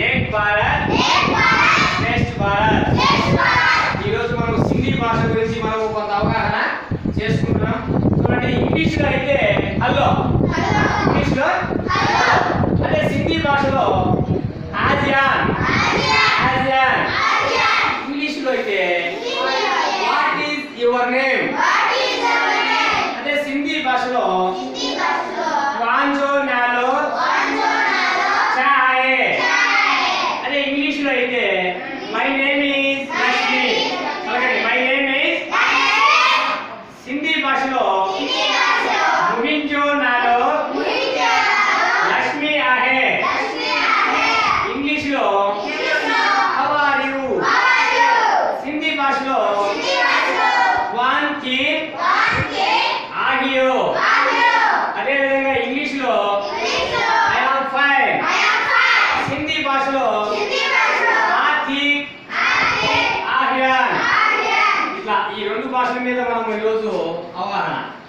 ఏక్ భారత్ శ్రేష్ఠ భారత్ ఈరోజు మనం హిందీ భాష గురించి మనం కొంత అవగాహన చేసుకుంటున్నాం చూడండి ఇంగ్లీష్ లో అయితే హలో ఇంగ్లీష్ లో అదే హిందీ భాషలో ఆజియాన్ ఆజియాన్ ఇంగ్లీష్ లో అయితే వాట్ ఈస్ యువర్ నేమ్ అదే హిందీ భాషలో వాంజో నాలో చాయ్ అదే ఇంగ్లీష్ లో అయితే మై నేమ్ ఈస్ లక్ష్మి అలాగే మై నేమ్ ఈస్ హిందీ భాషలో ముగించో నాలో లక్ష్మి ఆహే ఇంగ్లీష్ లో హౌ ఆర్ యు హిందీ భాషలో వన్ కి ఆగియో అదే విధంగా ఇంగ్లీష్ లో ఐ యామ్ ఫైన్ హిందీ భాషలో ఆతి ఆహ్యాన్ ఇట్లా ఈ రెండు భాషల మీద మనం ఈరోజు అవగాహన